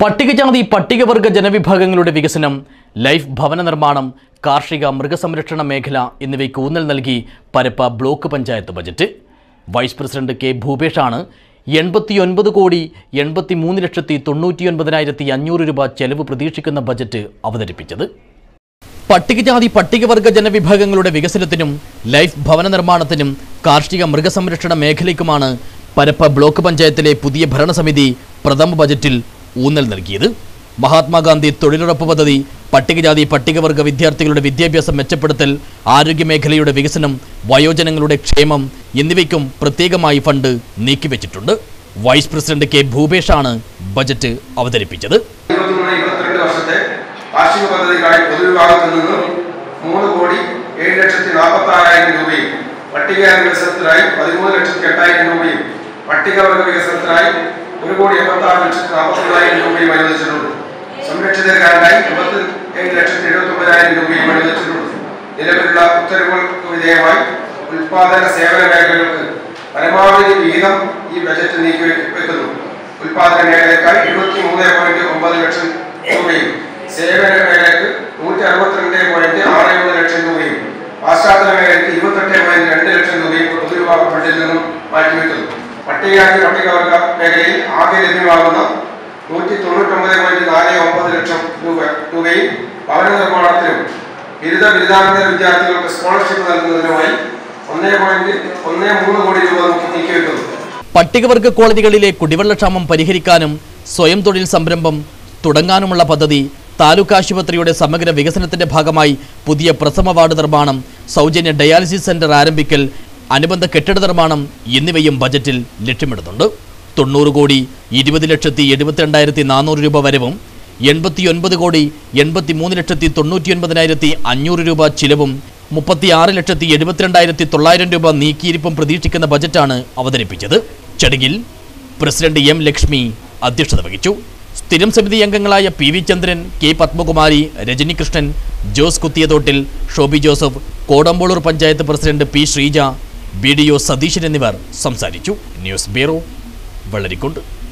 പട്ടികജാതി പട്ടികവർഗ ജനവിഭാഗങ്ങളുടെ വികസനം ലൈഫ് ഭവന നിർമ്മാണം കാർഷിക മൃഗസംരക്ഷണ മേഖല എന്നിവയ്ക്ക് ഊന്നൽ നൽകി Parappa block panchayat budget vice president K ഭൂപേഷാണ് എൺപത്തിയൊൻപത് കോടി എൺപത്തി മൂന്ന് ലക്ഷത്തി തൊണ്ണൂറ്റിയൊൻപതിനായിരത്തി അഞ്ഞൂറ് രൂപ ചെലവ് പ്രതീക്ഷിക്കുന്ന ബജറ്റ് അവതരിപ്പിച്ചത് പട്ടികജാതി പട്ടികവർഗ ജനവിഭാഗങ്ങളുടെ വികസനത്തിനും ലൈഫ് ഭവന നിർമ്മാണത്തിനും കാർഷിക മൃഗസംരക്ഷണ മേഖലയ്ക്കുമാണ് പരപ്പ ബ്ലോക്ക് പഞ്ചായത്തിലെ പുതിയ ഭരണസമിതി പ്രഥമ ബജറ്റിൽ ഊന്നൽ നൽകിയത് മഹാത്മാഗാന്ധി തൊഴിലുറപ്പ് പദ്ധതി പട്ടികജാതി പട്ടികവർഗ വിദ്യാർത്ഥികളുടെ വിദ്യാഭ്യാസം മെച്ചപ്പെടുത്തൽ ആരോഗ്യമേഖലയുടെ വികസനം വയോജനങ്ങളുടെ ക്ഷേമം എന്നിവയ്ക്കും പ്രത്യേകമായി ഫണ്ട് നീക്കിവെച്ചിട്ടുണ്ട് വൈസ് പ്രസിഡന്റ് കെ ഭൂപേഷാണ് ബജറ്റ് അവതരിപ്പിച്ചത് ഇരുപത്തിമൂന്ന് ഇരുപത്തിരണ്ട് വർഷത്തെ കാർഷിക പദ്ധതിക്കായി പൊതുവിഭാഗത്തിൽ നിന്നും മൂന്ന് കോടി ഏഴ് ലക്ഷത്തി നാൽപ്പത്തി ആറായിരം രൂപയും പട്ടികജാതി വികസനത്തിനായി പതിമൂന്ന് ലക്ഷത്തി എട്ടായിരം രൂപയും പട്ടികവർഗ വികസനത്തിനായി ഒരു കോടി എൺപത്തി ആറ് ലക്ഷത്തി നാൽപ്പത്തി ഒന്നായിരം രൂപയും അനുവദിച്ചിട്ടുണ്ട് സംരക്ഷിതർക്കാരായി എൺപത്തി ഏഴ് ലക്ഷത്തി എഴുപത്തി ഒമ്പതിനായിരം രൂപയും അനുവദിച്ചിട്ടുണ്ട് നിലവിലുള്ള ഉത്തരവുകൾക്ക് വിധേയമായി ഉൽപാദന സേവന മേഖലകൾക്ക് പരമാവധി വിഹിതം ഈ ബജറ്റ് നീക്കി വെക്കുന്നു ഉൽപാദന മേഖലയ്ക്കായി എഴുപത്തി മൂന്ന് പോയിന്റ് ഒമ്പത് ലക്ഷം രൂപയും സേവന മേഖലയ്ക്ക് നൂറ്റി അറുപത്തിരണ്ട് പോയിന്റ് ആറ് മൂന്ന് ലക്ഷം രൂപയും പാശ്ചാത്തല മേഖലയ്ക്ക് ഇരുപത്തെട്ട് പോയിന്റ് രണ്ട് ലക്ഷം രൂപയും പൊതുവിഭാഗ ഫണ്ടിൽ നിന്നും മാറ്റിവെക്കുന്നു പട്ടികജാതി പട്ടികവർഗ മേഖലയിൽ ആകെ ലഭ്യമാകുന്ന നൂറ്റി തൊണ്ണൂറ്റൊമ്പത് പോയിന്റ് നാല് ഒമ്പത് ലക്ഷം രൂപ രൂപയും ഭവന നിർമ്മാണത്തിനും ബിരുദ ബിരുദാനന്തര വിദ്യാർത്ഥികൾക്ക് സ്കോളർഷിപ്പ് നൽകുന്നതിനുമായി ഒന്നേ പോയിന്റ് ഒന്നേ മൂന്ന് കോടി രൂപ നീക്കിവെക്കുന്നു പട്ടികവർഗ കോളനികളിലെ കുടിവെള്ളക്ഷാമം പരിഹരിക്കാനും സ്വയം തൊഴിൽ സംരംഭം തുടങ്ങാനുമുള്ള പദ്ധതി താലൂക്ക് ആശുപത്രിയുടെ സമഗ്ര വികസനത്തിന്റെ ഭാഗമായി പുതിയ പ്രഥമ വാർഡ് നിർമ്മാണം സൗജന്യ ഡയാലിസിസ് സെന്റർ ആരംഭിക്കൽ അനുബന്ധ കെട്ടിട നിർമ്മാണം എന്നിവയും ബജറ്റിൽ ലക്ഷ്യമിടുന്നുണ്ട് തൊണ്ണൂറ് കോടി ഇരുപത് ലക്ഷത്തി എഴുപത്തിരണ്ടായിരത്തി നാനൂറ് രൂപ വരവും എൺപത്തിയൊൻപത് കോടി എൺപത്തി മൂന്ന് ലക്ഷത്തി തൊണ്ണൂറ്റി ഒൻപതിനായിരത്തി അഞ്ഞൂറ് രൂപ ചിലവും മുപ്പത്തി ആറ് ലക്ഷത്തി എഴുപത്തിരണ്ടായിരത്തി തൊള്ളായിരം രൂപ നീക്കിയിരിപ്പും പ്രതീക്ഷിക്കുന്ന ബജറ്റാണ് അവതരിപ്പിച്ചത് ചടങ്ങിൽ പ്രസിഡന്റ് എം ലക്ഷ്മി അധ്യക്ഷത വഹിച്ചു സ്ഥിരം സമിതി അംഗങ്ങളായ P V Chandran K Padmakumari Rajani Krishnan Jose കുത്തിയതോട്ടിൽ Shobi Joseph Kodampolur panchayat president P Sreeja B D O Satheesan എന്നിവർ സംസാരിച്ചു ന്യൂസ് ബ്യൂറോ വെള്ളരിക്കുണ്ട്